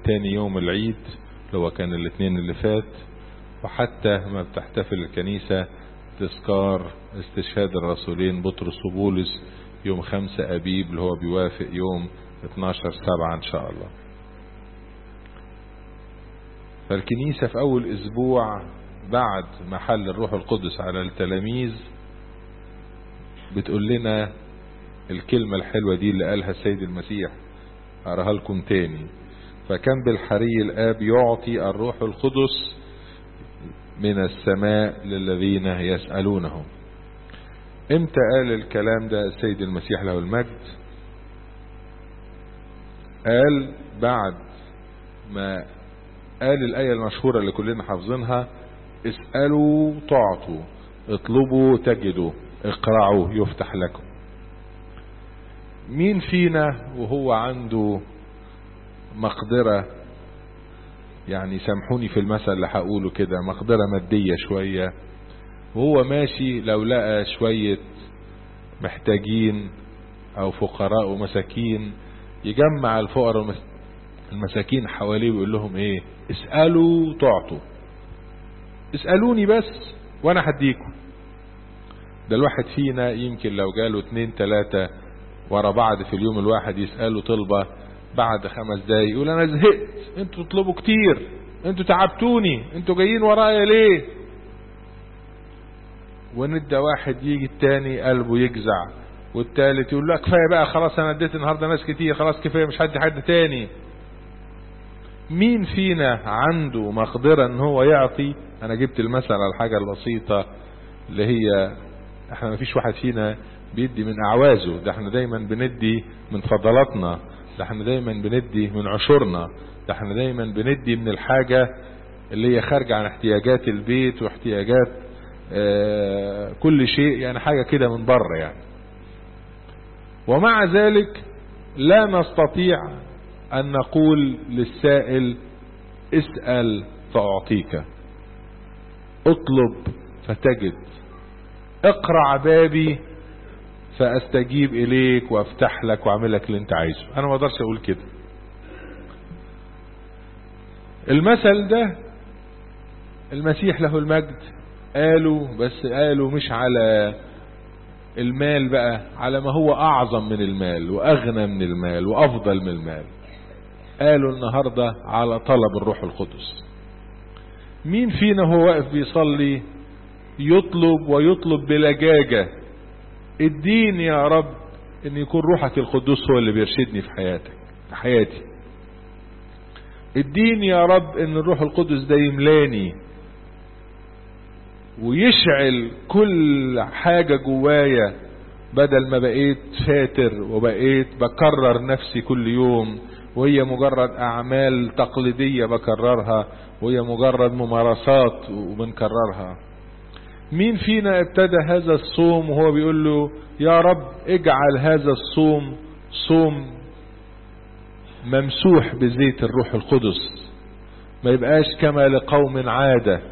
تاني يوم العيد اللي هو كان الاثنين اللي فات وحتى ما بتحتفل الكنيسة تذكار استشهاد الرسولين بطرس وبولس يوم خمسة أبيب اللي هو بيوافق يوم 12 سبعة إن شاء الله فالكنيسة في أول أسبوع بعد محل الروح القدس على التلاميذ بتقول لنا الكلمة الحلوة دي اللي قالها السيد المسيح أراها لكم تاني فكان بالحري الآب يعطي الروح القدس من السماء للذين يسألونه امتى قال الكلام ده السيد المسيح له المجد قال بعد ما قال الآية المشهورة اللي كلنا حافظينها اسألوا تعطوا اطلبوا تجدوا اقرعوا يفتح لكم مين فينا وهو عنده مقدرة يعني سامحوني في المثل اللي هقوله كده مقدرة مادية شوية وهو ماشي لو لقى شوية محتاجين او فقراء ومساكين يجمع الفقراء المساكين حواليه ويقول لهم ايه اسألوا تعطوا اسألوني بس وانا هديكم ده الواحد فينا يمكن لو جاله اتنين تلاتة ورا بعض في اليوم الواحد يسأله طلبة بعد خمس دقايق يقول انا زهقت انتوا تطلبوا كتير انتوا تعبتوني انتوا جايين ورايا ليه وندى واحد يجي التاني قلبه يجزع والتالت يقول لا كفايه بقى خلاص انا اديت النهارده ناس كتير خلاص كفايه مش هدي حد تاني مين فينا عنده مقدرة ان هو يعطي انا جبت المثل على الحاجة البسيطة اللي هي احنا ما فيش واحد فينا بيدي من اعوازه ده احنا دايما بندي من فضلاتنا ده احنا دايما بندي من عشورنا ده احنا دايما بندي من الحاجة اللي هي خارجة عن احتياجات البيت واحتياجات اه كل شيء يعني حاجة كده من بره يعني ومع ذلك لا نستطيع أن نقول للسائل اسأل فأعطيك اطلب فتجد اقرع بابي فاستجيب اليك وافتح لك واعمل لك اللي انت عايزه انا ما اقدرش اقول كده المثل ده المسيح له المجد قالوا بس قالوا مش على المال بقى على ما هو اعظم من المال واغنى من المال وافضل من المال قالوا النهاردة على طلب الروح القدس مين فينا هو واقف بيصلي يطلب ويطلب بلجاجة اديني يا رب ان يكون روحك القدوس هو اللي بيرشدني في حياتك في حياتي اديني يا رب ان الروح القدس ده يملاني ويشعل كل حاجة جوايا بدل ما بقيت فاتر وبقيت بكرر نفسي كل يوم وهي مجرد أعمال تقليدية بكررها وهي مجرد ممارسات وبنكررها مين فينا ابتدى هذا الصوم وهو بيقول له يا رب اجعل هذا الصوم صوم ممسوح بزيت الروح القدس ما يبقاش كما لقوم عادة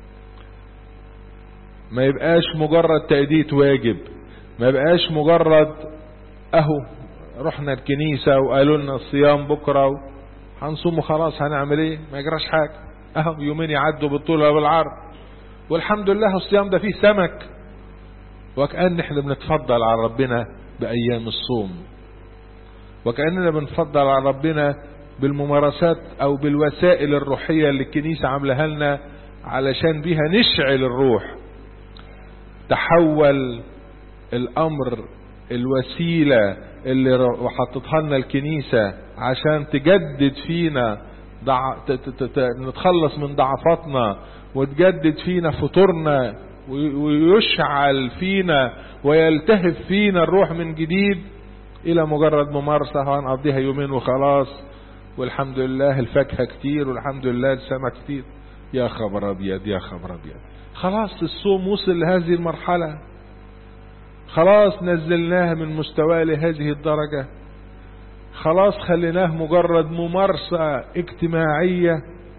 ما يبقاش مجرد تأدية واجب ما يبقاش مجرد اهو رحنا الكنيسة وقالوا لنا الصيام بكرة هنصوم وخلاص هنعمل ايه ما يجراش حاجة اهو يومين يعدوا بالطول وبالعرض والحمد لله الصيام ده فيه سمك وكأن احنا بنتفضل على ربنا بأيام الصوم وكأننا بنفضل على ربنا بالممارسات او بالوسائل الروحية اللي الكنيسة عاملها لنا علشان بيها نشعل الروح تحول الامر الوسيلة اللي حطتها لنا الكنيسة عشان تجدد فينا ضع... ت... ت... ت... نتخلص من ضعفاتنا وتجدد فينا فطورنا ويشعل فينا ويلتهب فينا الروح من جديد الى مجرد ممارسة هنقضيها يومين وخلاص والحمد لله الفاكهة كتير والحمد لله السمك كتير يا خبر ابيض يا خبر ابيض خلاص الصوم وصل لهذه المرحلة خلاص نزلناه من مستواه لهذه الدرجة خلاص خليناه مجرد ممارسة اجتماعية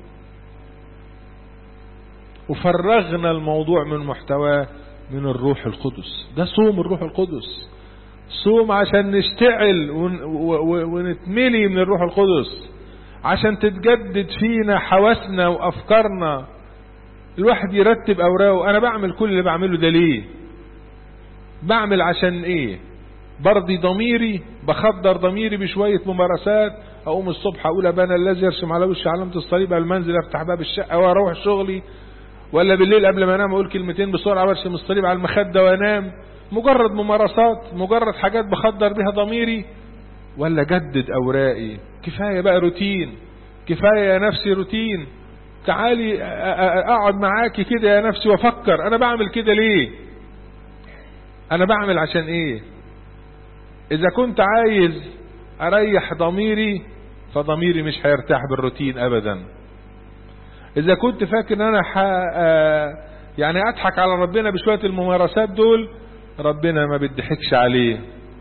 وفرغنا الموضوع من محتواه من الروح القدس ده صوم الروح القدس صوم عشان نشتعل ونتملي من الروح القدس عشان تتجدد فينا حواسنا وافكارنا الواحد يرتب اوراقه انا بعمل كل اللي بعمله ده ليه بعمل عشان ايه برضي ضميري بخدر ضميري بشوية ممارسات اقوم الصبح اقول ابانا الذي يرسم على وشي علامة الصليب على المنزل افتح باب الشقة واروح شغلي ولا بالليل قبل ما انام اقول كلمتين بسرعة وارسم الصليب على المخدة وانام مجرد ممارسات مجرد حاجات بخدر بها ضميري ولا جدد اوراقي كفاية بقى روتين كفاية يا نفسي روتين تعالي اقعد معاكي كده يا نفسي وافكر انا بعمل كده ليه انا بعمل عشان ايه اذا كنت عايز اريح ضميري فضميري مش هيرتاح بالروتين ابدا اذا كنت فاكر ان انا ح... يعني اضحك على ربنا بشوية الممارسات دول ربنا ما بيضحكش عليه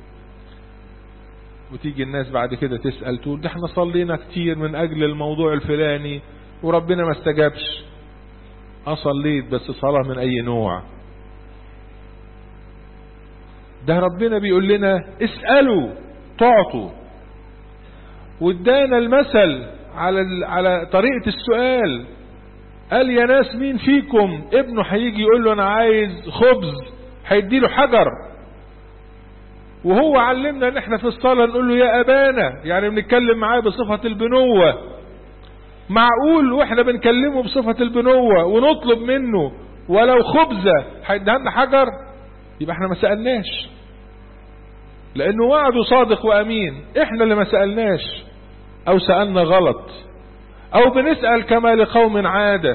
وتيجي الناس بعد كده تسأل تقول ده احنا صلينا كتير من اجل الموضوع الفلاني وربنا ما استجابش اصليت بس صلاة من اي نوع ده ربنا بيقول لنا اسألوا تعطوا وادانا المثل على على طريقة السؤال قال يا ناس مين فيكم ابنه هيجي يقول له انا عايز خبز هيديله حجر وهو علمنا ان احنا في الصلاة نقول له يا ابانا يعني بنتكلم معاه بصفة البنوة معقول واحنا بنكلمه بصفة البنوة ونطلب منه ولو خبزة هيديها لنا حجر يبقى احنا ما سألناش لانه وعده صادق وامين احنا اللي ما سألناش او سألنا غلط او بنسأل كما لقوم عادة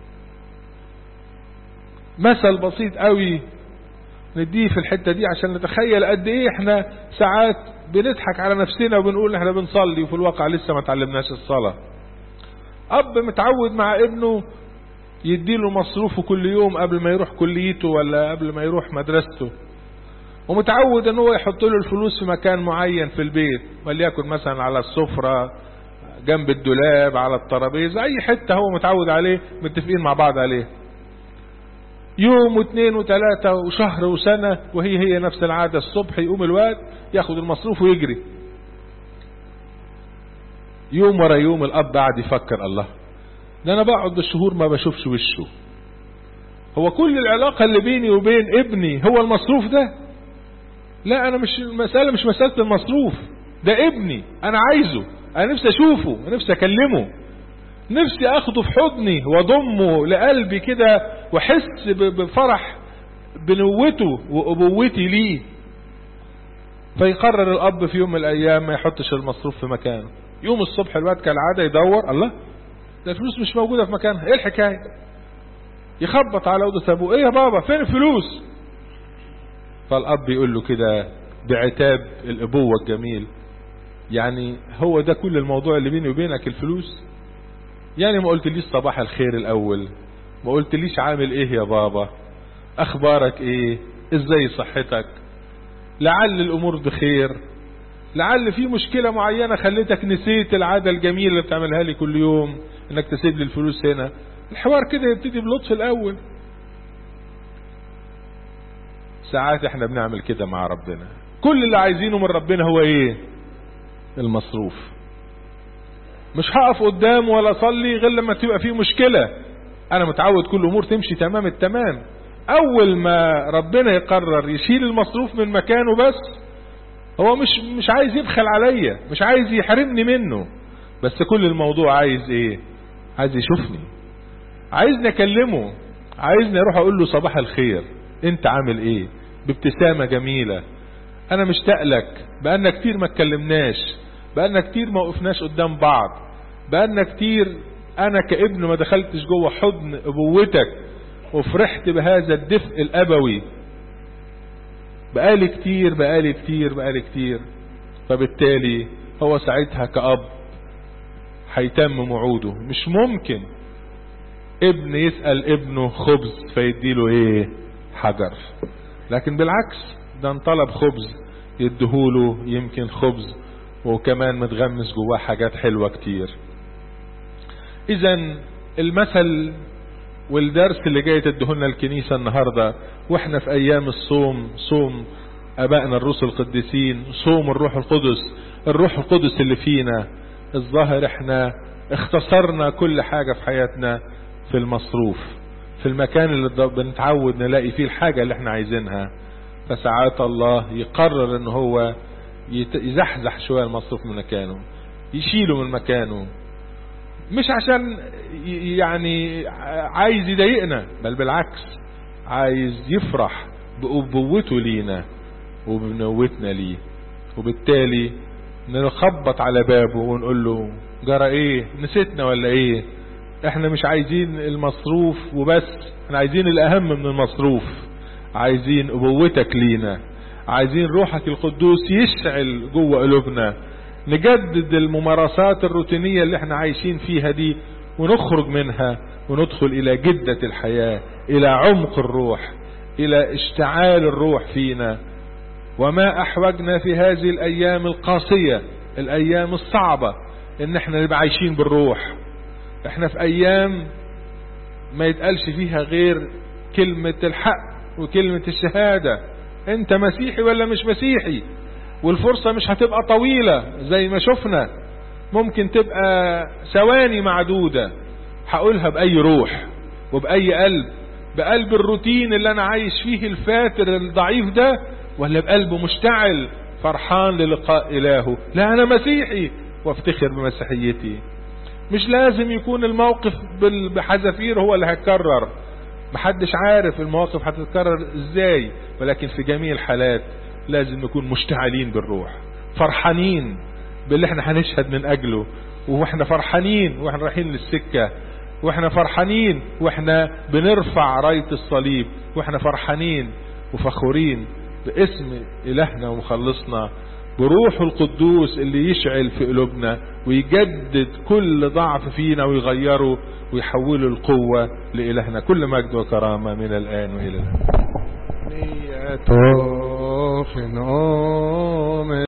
مثل بسيط قوي نديه في الحتة دي عشان نتخيل قد ايه احنا ساعات بنضحك على نفسنا وبنقول احنا بنصلي وفي الواقع لسه ما تعلمناش الصلاة اب متعود مع ابنه يديله مصروفه كل يوم قبل ما يروح كليته ولا قبل ما يروح مدرسته ومتعود ان هو يحط له الفلوس في مكان معين في البيت وليكن مثلا على السفرة جنب الدولاب على الترابيزة اي حتة هو متعود عليه متفقين مع بعض عليه يوم واثنين وثلاثة وشهر وسنة وهي هي نفس العادة الصبح يقوم الواد ياخد المصروف ويجري يوم ورا يوم الاب قاعد يفكر الله ده انا بقعد بالشهور ما بشوفش وشه هو كل العلاقة اللي بيني وبين ابني هو المصروف ده لا انا مش المسألة مش مسألة المصروف ده ابني انا عايزه انا نفسي اشوفه انا نفسي اكلمه نفسي اخده في حضني واضمه لقلبي كده واحس بفرح بنوته وابوتي ليه فيقرر الاب في يوم من الايام ما يحطش المصروف في مكانه يوم الصبح الواد كالعادة يدور الله ده الفلوس مش موجودة في مكانها ايه الحكاية يخبط على اوضه ابوه ايه يا بابا فين الفلوس فالاب يقول له كده بعتاب الابوة الجميل يعني هو ده كل الموضوع اللي بيني وبينك الفلوس يعني ما قلت ليش صباح الخير الاول ما قلت ليش عامل ايه يا بابا اخبارك ايه ازاي صحتك لعل الامور بخير لعل في مشكلة معينة خليتك نسيت العادة الجميلة اللي بتعملها لي كل يوم انك تسيب لي الفلوس هنا الحوار كده يبتدي بلطف الاول ساعات احنا بنعمل كده مع ربنا كل اللي عايزينه من ربنا هو ايه المصروف مش هقف قدامه ولا اصلي غير لما تبقى فيه مشكلة انا متعود كل امور تمشي تمام التمام اول ما ربنا يقرر يشيل المصروف من مكانه بس هو مش مش عايز يبخل عليا مش عايز يحرمني منه بس كل الموضوع عايز ايه عايز يشوفني عايزني اكلمه عايزني اروح اقول له صباح الخير انت عامل ايه بابتسامة جميلة انا مشتاق لك بقالنا كتير ما اتكلمناش بقالنا كتير ما وقفناش قدام بعض بقالنا كتير انا كابن ما دخلتش جوه حضن ابوتك وفرحت بهذا الدفء الابوي بقالي كتير بقالي كتير بقالي كتير فبالتالي هو ساعتها كأب هيتم وعوده مش ممكن ابن يسأل ابنه خبز فيديله ايه حجر لكن بالعكس ده انطلب خبز يديهوله يمكن خبز وكمان متغمس جواه حاجات حلوة كتير اذا المثل والدرس اللي جاي تدهولنا الكنيسة النهاردة واحنا في ايام الصوم صوم ابائنا الرسل القديسين صوم الروح القدس الروح القدس اللي فينا الظاهر احنا اختصرنا كل حاجة في حياتنا في المصروف في المكان اللي بنتعود نلاقي فيه الحاجة اللي احنا عايزينها فساعات الله يقرر ان هو يزحزح شوية المصروف من مكانه يشيله من مكانه مش عشان يعني عايز يضايقنا بل بالعكس عايز يفرح بأبوته لينا وبنوتنا ليه وبالتالي نخبط على بابه ونقول له جرى ايه نسيتنا ولا ايه احنا مش عايزين المصروف وبس احنا عايزين الاهم من المصروف عايزين ابوتك لينا عايزين روحك القدوس يشعل جوه قلوبنا نجدد الممارسات الروتينية اللي احنا عايشين فيها دي ونخرج منها وندخل الى جدة الحياة الى عمق الروح الى اشتعال الروح فينا وما احوجنا في هذه الايام القاسية الايام الصعبة ان احنا نبقى عايشين بالروح احنا في ايام ما يتقالش فيها غير كلمة الحق وكلمة الشهادة انت مسيحي ولا مش مسيحي والفرصة مش هتبقى طويلة زي ما شفنا ممكن تبقى ثواني معدودة هقولها بأي روح وبأي قلب بقلب الروتين اللي انا عايش فيه الفاتر الضعيف ده ولا بقلب مشتعل فرحان للقاء الهه لا انا مسيحي وافتخر بمسيحيتي مش لازم يكون الموقف بحذافير هو اللي هيتكرر محدش عارف المواقف هتتكرر ازاي ولكن في جميع الحالات لازم نكون مشتعلين بالروح فرحانين باللي احنا هنشهد من اجله واحنا فرحانين واحنا رايحين للسكة واحنا فرحانين واحنا بنرفع راية الصليب واحنا فرحانين وفخورين باسم الهنا ومخلصنا بروح القدوس اللي يشعل في قلوبنا ويجدد كل ضعف فينا ويغيره ويحوله القوة لإلهنا كل مجد وكرامة من الآن وإلى الآن